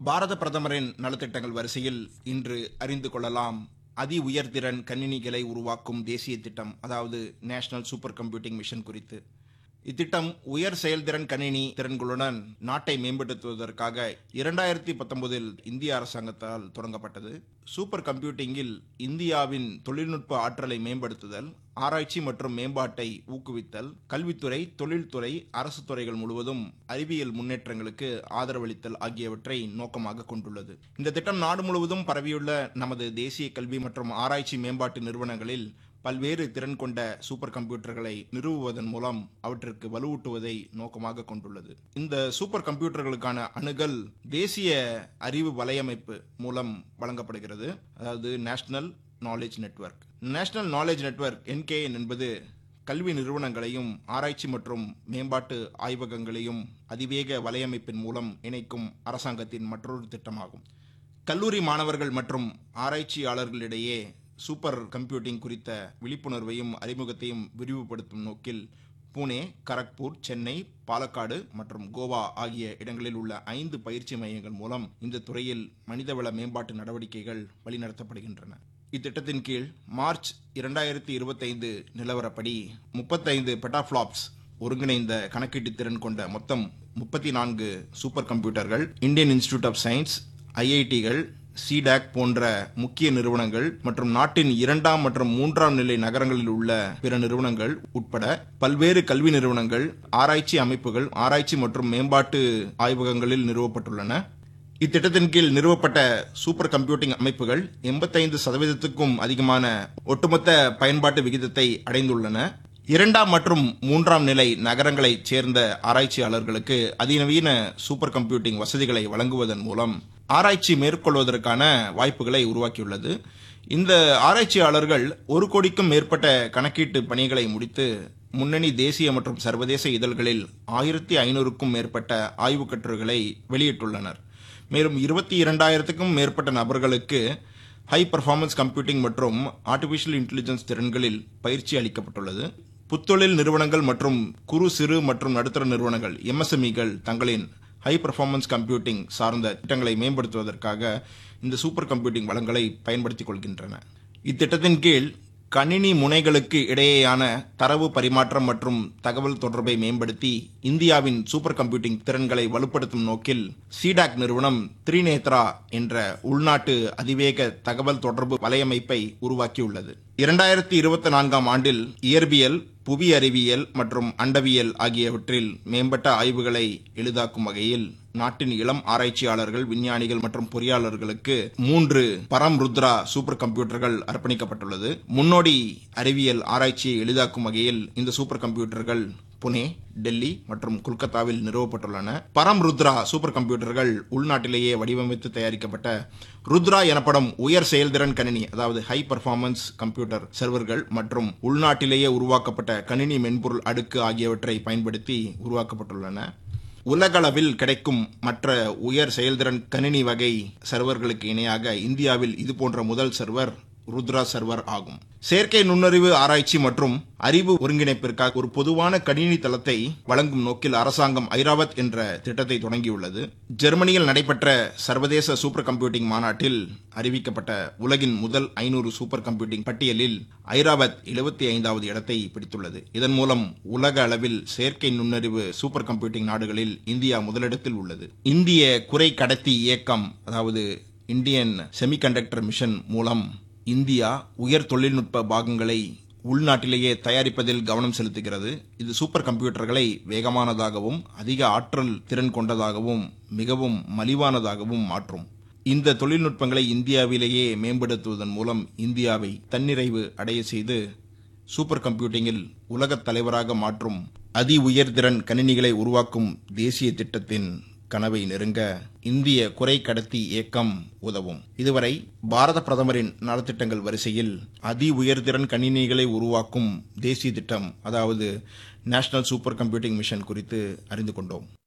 பாரத பிரதமரின் நலத்திட்டங்கள் வரிசையில் இன்று அறிந்து கொள்ளலாம் அதி உயர்திறன் கணினிகளை உருவாக்கும் தேசிய திட்டம் அதாவது நேஷனல் சூப்பர் கம்ப்யூட்டிங் மிஷன் குறித்து இத்திட்டம் உயர் செயல்திறன் கணினி திறன்களுடன் நாட்டை மேம்படுத்துவதற்காக இரண்டாயிரத்தி பத்தொன்பதில் இந்திய அரசாங்கத்தால் தொடங்கப்பட்டது சூப்பர் கம்ப்யூட்டிங்கில் இந்தியாவின் தொழில்நுட்ப ஆற்றலை மேம்படுத்துதல் ஆராய்ச்சி மற்றும் மேம்பாட்டை ஊக்குவித்தல் கல்வித்துறை தொழில்துறை அரசு துறைகள் முழுவதும் அறிவியல் முன்னேற்றங்களுக்கு ஆதரவளித்தல் ஆகியவற்றை நோக்கமாக கொண்டுள்ளது இந்த திட்டம் நாடு முழுவதும் பரவியுள்ள நமது தேசிய கல்வி மற்றும் ஆராய்ச்சி மேம்பாட்டு நிறுவனங்களில் பல்வேறு திறன் கொண்ட சூப்பர் கம்ப்யூட்டர்களை நிறுவுவதன் மூலம் அவற்றிற்கு வலுவூட்டுவதை நோக்கமாக கொண்டுள்ளது இந்த சூப்பர் கம்ப்யூட்டர்களுக்கான அணுகல் தேசிய அறிவு வலையமைப்பு மூலம் வழங்கப்படுகிறது அதாவது national knowledge network national knowledge network NKN என்பது கல்வி நிறுவனங்களையும் ஆராய்ச்சி மற்றும் மேம்பாட்டு ஆய்வகங்களையும் அதிவேக வலையமைப்பின் மூலம் இணைக்கும் அரசாங்கத்தின் மற்றொரு திட்டமாகும் கல்லூரி மாணவர்கள் மற்றும் ஆராய்ச்சியாளர்களிடையே சூப்பர் கம்ப்யூட்டிங் குறித்த விழிப்புணர்வையும் அறிமுகத்தையும் விரிவுபடுத்தும் நோக்கில் புனே கரக்பூர் சென்னை பாலக்காடு மற்றும் கோவா ஆகிய இடங்களில் உள்ள ஐந்து பயிற்சி மையங்கள் மூலம் இந்த துறையில் மனிதவள மேம்பாட்டு நடவடிக்கைகள் வழிநடத்தப்படுகின்றன இத்திட்டத்தின் கீழ் மார்ச் இரண்டாயிரத்தி இருபத்தைந்து நிலவரப்படி முப்பத்தைந்து பெட்டாஃப்ளாப்ஸ் ஒருங்கிணைந்த கணக்கீட்டு திறன் கொண்ட மொத்தம் முப்பத்தி நான்கு சூப்பர் கம்ப்யூட்டர்கள் இந்தியன் இன்ஸ்டிடியூட் ஆஃப் சயின்ஸ் ஐஐடிகள் சிடாக் போன்ற முக்கிய நிறுவனங்கள் மற்றும் நாட்டின் இரண்டாம் மற்றும் மூன்றாம் நிலை நகரங்களில் உள்ள பிற நிறுவனங்கள் உட்பட பல்வேறு கல்வி நிறுவனங்கள் ஆராய்ச்சி அமைப்புகள் ஆராய்ச்சி மற்றும் மேம்பாட்டு ஆய்வகங்களில் நிறுவப்பட்டுள்ளன இத்திட்டத்தின் கீழ் நிறுவப்பட்ட சூப்பர் கம்ப்யூட்டிங் அமைப்புகள் எண்பத்தைந்து சதவீதத்துக்கும் அதிகமான ஒட்டுமொத்த பயன்பாட்டு விகிதத்தை அடைந்துள்ளன இரண்டாம் மற்றும் மூன்றாம் நிலை நகரங்களைச் சேர்ந்த ஆராய்ச்சியாளர்களுக்கு அதிநவீன சூப்பர் கம்ப்யூட்டிங் வசதிகளை வழங்குவதன் மூலம் ஆராய்ச்சி மேற்கொள்வதற்கான வாய்ப்புகளை உருவாக்கியுள்ளது இந்த ஆராய்ச்சியாளர்கள் ஒரு கோடிக்கும் மேற்பட்ட கணக்கீட்டு பணிகளை முடித்து முன்னணி தேசிய மற்றும் சர்வதேச இதழ்களில் ஆயிரத்தி ஐநூறுக்கும் மேற்பட்ட ஆய்வுக் கட்டுரைகளை வெளியிட்டுள்ளனர் மேலும் இருபத்தி இரண்டாயிரத்துக்கும் மேற்பட்ட நபர்களுக்கு ஹை பர்ஃபார்மன்ஸ் கம்ப்யூட்டிங் மற்றும் ஆர்டிபிஷியல் இன்டெலிஜென்ஸ் திறன்களில் பயிற்சி அளிக்கப்பட்டுள்ளது புத்தொழில் நிறுவனங்கள் மற்றும் குறு சிறு மற்றும் நடுத்தர நிறுவனங்கள் எம்எஸ்எம்இகள் தங்களின் ஹை பர்ஃபார்மன்ஸ் கம்ப்யூட்டிங் சார்ந்த திட்டங்களை மேம்படுத்துவதற்காக இந்த சூப்பர் கம்ப்யூட்டிங் வளங்களை பயன்படுத்திக் கொள்கின்றன இத்திட்டத்தின் கீழ் கணினி முனைகளுக்கு இடையேயான தரவு பரிமாற்றம் மற்றும் தகவல் தொடர்பை மேம்படுத்தி இந்தியாவின் சூப்பர் கம்ப்யூட்டிங் திறன்களை வலுப்படுத்தும் நோக்கில் சிடாக் நிறுவனம் த்ரிநேத்ரா என்ற உள்நாட்டு அதிவேக தகவல் தொடர்பு வலையமைப்பை உருவாக்கியுள்ளது இரண்டாயிரத்தி இருபத்தி நான்காம் ஆண்டில் இயற்பியல் புவி அறிவியல் மற்றும் அண்டவியல் ஆகியவற்றில் மேம்பட்ட ஆய்வுகளை எளிதாக்கும் வகையில் நாட்டின் இளம் ஆராய்ச்சியாளர்கள் விஞ்ஞானிகள் மற்றும் பொறியாளர்களுக்கு மூன்று பரம் ருத்ரா சூப்பர் கம்ப்யூட்டர்கள் அர்ப்பணிக்கப்பட்டுள்ளது முன்னோடி அறிவியல் ஆராய்ச்சியை எளிதாக்கும் வகையில் இந்த சூப்பர் கம்ப்யூட்டர்கள் புனே டெல்லி மற்றும் கொல்கத்தாவில் நிறுவப்பட்டுள்ளன பரம் ருத்ரா சூப்பர் கம்ப்யூட்டர்கள் உள்நாட்டிலேயே வடிவமைத்து தயாரிக்கப்பட்ட ருத்ரா எனப்படும் உயர் செயல்திறன் கணினி அதாவது ஹை பர்ஃபார்மன்ஸ் கம்ப்யூட்டர் சர்வர்கள் மற்றும் உள்நாட்டிலேயே உருவாக்கப்பட்ட கணினி மென்பொருள் அடுக்கு ஆகியவற்றை பயன்படுத்தி உருவாக்கப்பட்டுள்ளன உலகளவில் கிடைக்கும் மற்ற உயர் செயல்திறன் கணினி வகை சர்வர்களுக்கு இணையாக இந்தியாவில் இதுபோன்ற முதல் சர்வர் ருத்ரா சர்வர் ஆகும் செயற்கை நுண்ணறிவு ஆராய்ச்சி மற்றும் அறிவு ஒருங்கிணைப்பிற்காக ஒரு பொதுவான கணினி தளத்தை வழங்கும் நோக்கில் அரசாங்கம் ஐராவத் என்ற திட்டத்தை தொடங்கியுள்ளது ஜெர்மனியில் நடைபெற்ற சர்வதேச சூப்பர் கம்ப்யூட்டிங் மாநாட்டில் அறிவிக்கப்பட்ட உலகின் முதல் ஐநூறு சூப்பர் கம்ப்யூட்டிங் பட்டியலில் ஐராவத் எழுபத்தி ஐந்தாவது இடத்தை பிடித்துள்ளது இதன் மூலம் உலக அளவில் செயற்கை நுண்ணறிவு சூப்பர் கம்ப்யூட்டிங் நாடுகளில் இந்தியா முதலிடத்தில் உள்ளது இந்திய குறை கடத்தி இயக்கம் அதாவது இந்தியன் செமிகண்டக்டர் மிஷன் மூலம் இந்தியா உயர் தொழில்நுட்ப பாகங்களை உள்நாட்டிலேயே தயாரிப்பதில் கவனம் செலுத்துகிறது இது சூப்பர் கம்ப்யூட்டர்களை வேகமானதாகவும் அதிக ஆற்றல் திறன் கொண்டதாகவும் மிகவும் மலிவானதாகவும் மாற்றும் இந்த தொழில்நுட்பங்களை இந்தியாவிலேயே மேம்படுத்துவதன் மூலம் இந்தியாவை தன்னிறைவு அடைய செய்து சூப்பர் கம்ப்யூட்டிங்கில் உலகத் தலைவராக மாற்றும் அதி உயர்திறன் கணினிகளை உருவாக்கும் தேசிய திட்டத்தின் கனவை நெருங்க இந்திய குறை கடத்தி இயக்கம் உதவும் இதுவரை பாரத பிரதமரின் நலத்திட்டங்கள் வரிசையில் அதி உயர்திறன் கணினிகளை உருவாக்கும் தேசிய திட்டம் அதாவது நேஷனல் சூப்பர் கம்ப்யூட்டிங் மிஷன் குறித்து அறிந்து கொண்டோம்